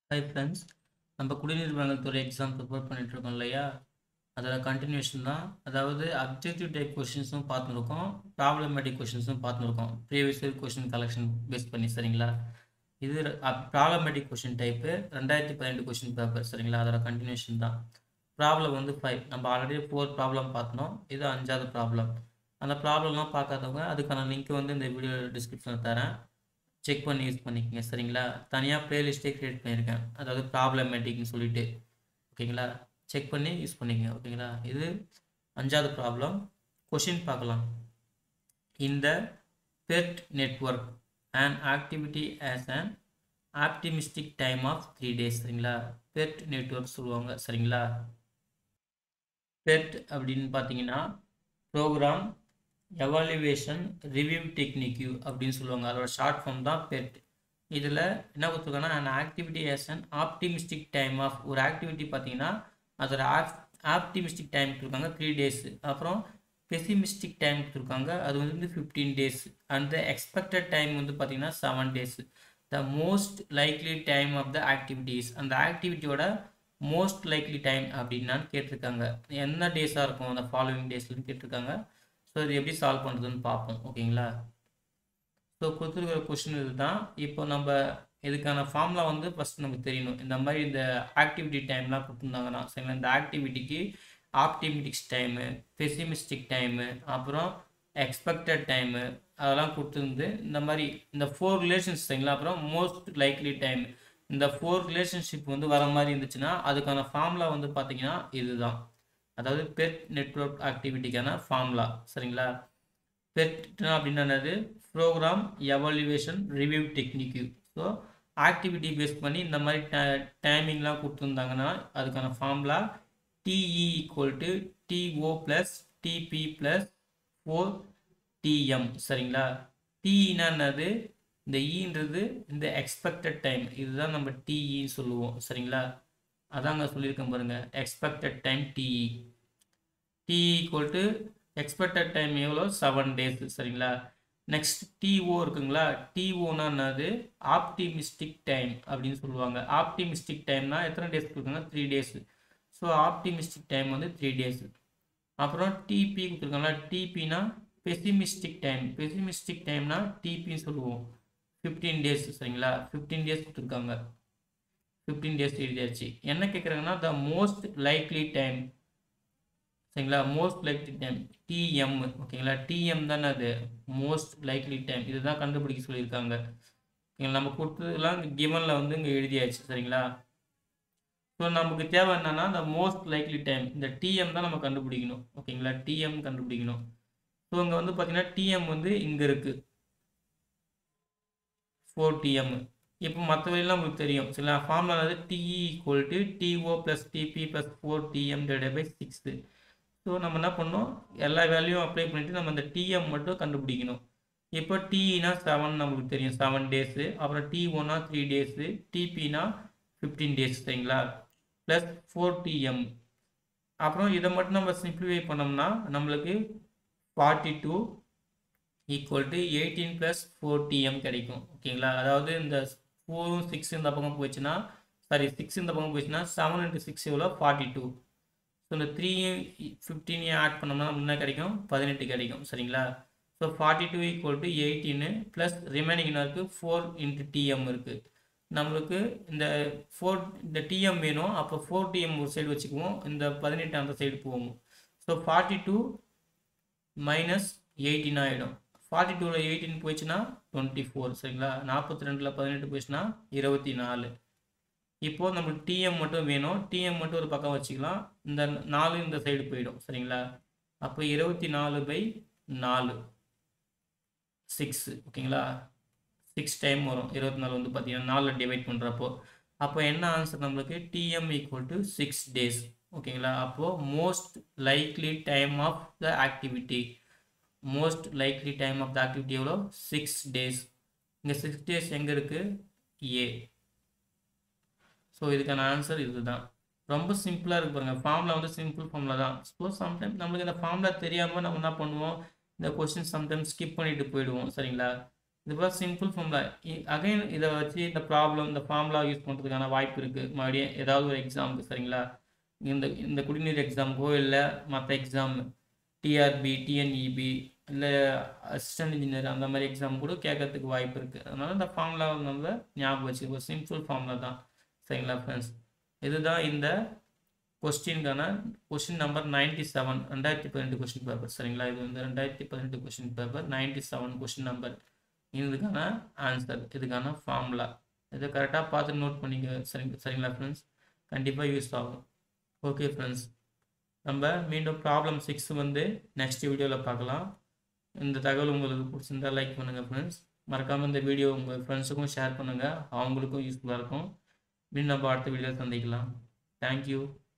hi friends நம்ம குடிநீர் வழங்கல் துறை எக்ஸாம் ப்ரிப்பேர் பண்ணிட்டு இருக்கோம் இல்லையா அதோட கண்டினியூஷன் தான் அதாவது அப்ஜெக்டிவ் டைப் கொஷின்ஸும் பார்த்துருக்கோம் ப்ராப்ளமேட்டிக் கொஷின்ஸும் பார்த்துருக்கோம் previous year question collection base பண்ணி சரிங்களா இது ப்ராப்ளமேட்டிக் கொஷின் டைப்பு ரெண்டாயிரத்தி பதினெட்டு கொஷின் பேப்பர் சரிங்களா அதோட கண்டினியூஷன் தான் ப்ராப்ளம் வந்து ஃபைவ் நம்ம ஆல்ரெடி ஃபோர் ப்ராப்ளம் பார்த்தோம் இது அஞ்சாவது ப்ராப்ளம் அந்த ப்ராப்ளம்லாம் பார்க்காதவங்க அதுக்கான லிங்க் வந்து இந்த வீடியோ டிஸ்கிரிப்ஷனில் தரேன் செக் பண்ணி யூஸ் பண்ணிக்கங்க சரிங்களா தனியாக ப்ளேலிஸ்ட்டே க்ரியேட் பண்ணியிருக்கேன் அதாவது ப்ராப்ளமேட்டிக்னு சொல்லிட்டு ஓகேங்களா செக் பண்ணி யூஸ் பண்ணிக்கங்க ஓகேங்களா இது அஞ்சாவது ப்ராப்ளம் கொஷின் பார்க்கலாம் இந்த PERT network and activity as an optimistic time of three days சரிங்களா பெட் நெட்ஒர்க் சொல்லுவாங்க சரிங்களா பெட் அப்படின்னு பார்த்தீங்கன்னா ப்ரோக்ராம் எவாலுவேஷன் ரிவ்யூ டெக்னிக்யூ அப்படின்னு சொல்லுவாங்க அதோட ஷார்ட் ஃபார்ம் தான் பெட் இதில் என்ன கொடுத்துருக்காங்கன்னா an activity as an optimistic time of ஒரு ஆக்டிவிட்டி பார்த்தீங்கன்னா அதோட ஆப் ஆப்டிமிஸ்டிக் டைம் கொடுத்துருக்காங்க த்ரீ டேஸ் அப்புறம் பெசிமிஸ்டிக் டைம் கொடுத்துருக்காங்க அது வந்து fifteen days and the expected time வந்து பார்த்தீங்கன்னா seven days the most likely time of the activities அந்த ஆக்டிவிட்டியோட மோஸ்ட் லைக்லி டைம் அப்படின்னான்னு கேட்டிருக்காங்க என்ன டேஸாக இருக்கும் அந்த ஃபாலோவிங் டேஸ்லன்னு கேட்டிருக்காங்க ஸோ இது எப்படி சால்வ் பண்ணுறதுன்னு பார்ப்போம் ஓகேங்களா ஸோ கொடுத்துருக்கிற கொஷின் இதுதான் இப்போ நம்ம இதுக்கான ஃபார்முலா வந்து ஃபஸ்ட் நமக்கு தெரியணும் இந்த மாதிரி இந்த ஆக்டிவிட்டி டைம்லாம் கொடுத்துருந்தாங்கன்னா சரிங்களா இந்த ஆக்டிவிட்டிக்கு ஆப்டிமிட்டிக்ஸ் டைமு பெசிமிஸ்டிக் டைமு அப்புறம் எக்ஸ்பெக்டட் டைமு அதெல்லாம் கொடுத்துருந்து இந்த மாதிரி இந்த ஃபோர் ரிலேஷன்ஸ் சரிங்களா அப்புறம் மோஸ்ட் லைக்லி டைம் இந்த ஃபோர் ரிலேஷன்ஷிப் வந்து வர மாதிரி இருந்துச்சுன்னா அதுக்கான ஃபார்முலா வந்து பார்த்தீங்கன்னா இதுதான் அதாவது பெட் நெட்ஒர்க் ஆக்டிவிட்டிக்கான ஃபார்முலா சரிங்களா பெட் அப்படின்னா என்னது program evaluation review technique so activity base பண்ணி இந்த மாதிரி டைமிங்லாம் கொடுத்துருந்தாங்கன்னா அதுக்கான formula TE equal to TO plus TP plus four TM சரிங்களா டிஇனா என்னது இந்த ஈன்றது இந்த எக்ஸ்பெக்டட் டைம் இதுதான் நம்ம டிஇன்னு சொல்லுவோம் சரிங்களா அதாங்க சொல்லியிருக்கேன் பாருங்க expected time TE TE equal to expected time எவ்வளோ செவன் டேஸ் சரிங்களா நெக்ஸ்ட் டிஓ இருக்குங்களா டிஓனா என்னது ஆப்டிமிஸ்டிக் டைம் அப்படின்னு சொல்லுவாங்க ஆப்டிமிஸ்டிக் டைம்னா எத்தனை டேஸ் கொடுக்குறாங்க three days so optimistic time வந்து த்ரீ டேஸ் அப்புறம் டிபி கொடுத்துருக்காங்களா டிபினா பெசிமிஸ்டிக் டைம் பெசிமிஸ்டிக் டைம்னா டிபின்னு சொல்லுவோம் ஃபிஃப்டீன் டேஸ் சரிங்களா ஃபிஃப்டீன் டேஸ் கொடுத்துருக்காங்க ஃபிஃப்டீன் டேஸ் எழுதியாச்சு என்ன கேட்குறாங்கன்னா த மோஸ்ட் லைக்லி டைம் சரிங்களா மோஸ்ட் லைக்லி டைம் டிஎம் ஓகேங்களா டிஎம் தானே அது மோஸ்ட் லைக்லி டைம் இதுதான் கண்டுபிடிக்க சொல்லியிருக்காங்க ஓகேங்களா நம்ம கொடுத்ததுலாம் கிவனில் வந்து இங்கே எழுதியாச்சு சரிங்களா ஸோ நமக்கு தேவை என்னன்னா இந்த மோஸ்ட் லைக்லி டைம் இந்த டிஎம் தான் நம்ம கண்டுபிடிக்கணும் ஓகேங்களா டிஎம் கண்டுபிடிக்கணும் ஸோ இங்கே வந்து பார்த்தீங்கன்னா டிஎம் வந்து இங்கே இருக்குது ஃபோர் டிஎம் இப்போ மற்ற வழியெல்லாம் உங்களுக்கு தெரியும் சரிங்களா ஃபார்முலா வந்து TE equal to TO plus TP plus four TM divide by six so நம்ம என்ன பண்ணோம் எல்லா வேல்யூவும் அப்ளை பண்ணிவிட்டு நம்ம இந்த டிஎம் மட்டும் கண்டுபிடிக்கணும் இப்போ டிஇனா செவன் நம்மளுக்கு தெரியும் செவன் டேஸு அப்புறம் டி ஒன்னா த்ரீ டேஸு டிபினா ஃபிஃப்டீன் டேஸ் சரிங்களா ப்ளஸ் ஃபோர் டிஎம் அப்புறம் இதை மட்டும் நம்ம சிம்பிளிஃபை பண்ணோம்னா நம்மளுக்கு forty two equal to eighteen plus four TM கிடைக்கும் ஓகேங்களா அதாவது இந்த ஃபோரும் சிக்ஸ் இந்த பக்கம் போயிடுச்சுன்னா சாரி சிக்ஸ் இந்த பக்கம் போயிடுச்சுன்னா செவன் இன்ட்டு சிக்ஸ் எவ்வளோ ஃபார்ட்டி டூ ஸோ இந்த த்ரீயும் ஃபிஃப்டீனையும் ஆட் பண்ணோம்னா என்ன கிடைக்கும் பதினெட்டு கிடைக்கும் சரிங்களா so forty two equal to eighteen plus remaining என்ன இருக்குது ஃபோர் இன்ட்டு டிஎம் இருக்குது நம்மளுக்கு இந்த ஃபோர் இந்த டிஎம் வேணும் அப்போ ஃபோர் டிஎம் ஒரு சைடு வச்சுக்குவோம் இந்த பதினெட்டு அந்த சைடு போவோம் so forty two minus eighteen ஆகிடும் ஃபார்ட்டி டூவில் எயிட்டின் போயிடுச்சுன்னா டுவெண்ட்டி ஃபோர் சரிங்களா நாற்பத்தி ரெண்டில் பதினெட்டு போயிடுச்சுன்னா இருபத்தி நாலு இப்போது நம்மளுக்கு டிஎம் மட்டும் வேணும் டிஎம் மட்டும் ஒரு பக்கம் வச்சுக்கலாம் இந்த நாலு இந்த சைடு போயிடும் சரிங்களா அப்போ இருபத்தி நாலு பை நாலு சிக்ஸ் ஓகேங்களா சிக்ஸ் டைம் வரும் இருபத்தி நாலு வந்து பார்த்தீங்கன்னா நாலில் டிவைட் பண்ணுறப்போ அப்போ என்ன ஆன்சர் நம்மளுக்கு TM equal to six days ஓகேங்களா அப்போது most likely time of the activity most likely time of the activity எவ்வளோ சிக்ஸ் டேஸ் இங்கே சிக்ஸ் டேஸ் எங்கே இருக்குது ஏ ஸோ இதுக்கான ஆன்சர் இதுதான் ரொம்ப சிம்பிளாக இருக்கு பாருங்கள் ஃபார்முலா வந்து சிம்பிள் ஃபார்முலா தான் ஸோ சம்டைம் நம்மளுக்கு இந்த ஃபார்முலா தெரியாமல் நம்ம என்ன பண்ணுவோம் இந்த கொஸ்டின் சம்டைம்ஸ் ஸ்கிப் பண்ணிட்டு போயிடுவோம் சரிங்களா இது போல் சிம்பிள் ஃபார்முலா அகைன் இதை வச்சு இந்த ப்ராப்ளம் இந்த ஃபார்முலா யூஸ் பண்ணுறதுக்கான வாய்ப்பு இருக்குது மறுபடியும் ஏதாவது ஒரு எக்ஸாமுக்கு சரிங்களா இந்த இந்த குடிநீர் எக்ஸாமுக்கோ இல்லை மற்ற எக்ஸாம் டிஆர்பி டிஎன்இபி இல்லை அசிஸ்டன்ட் இன்ஜினியர் அந்த மாதிரி எக்ஸாம் கூட கேட்கறதுக்கு வாய்ப்பு இருக்குது அதனால் இந்த ஃபார்முலா நம்ம ஞாபகம் வச்சு ஒரு சிம்பிள் ஃபார்முலா தான் சரிங்களா ஃப்ரெண்ட்ஸ் இதுதான் இந்த கொஸ்டினுக்கான கொஸ்டின் நம்பர் நைன்டி செவன் ரெண்டாயிரத்தி பதினெட்டு கொஸ்டின் பேப்பர் சரிங்களா இது வந்து ரெண்டாயிரத்தி பதினெட்டு question paper ninety seven question number இதுக்கான ஆன்சர் இதுக்கான ஃபார்முலா இதை கரெக்டாக பார்த்து நோட் பண்ணிக்க சரி சரிங்களா ஃப்ரெண்ட்ஸ் கண்டிப்பாக யூஸ் ஆகும் ஓகே ஃப்ரெண்ட்ஸ் நம்ம மீண்டும் ப்ராப்ளம் சிக்ஸ் வந்து நெக்ஸ்ட் வீடியோவில் பார்க்கலாம் இந்த தகவல் உங்களுக்கு பிடிச்சிருந்தா லைக் பண்ணுங்கள் ஃப்ரெண்ட்ஸ் மறக்காமல் இந்த வீடியோ உங்கள் ஃப்ரெண்ட்ஸுக்கும் ஷேர் பண்ணுங்கள் அவங்களுக்கும் யூஸ்ஃபுல்லாக இருக்கும் மீண்டும் நம்ம அடுத்த வீடியோ சந்திக்கலாம் தேங்க்யூ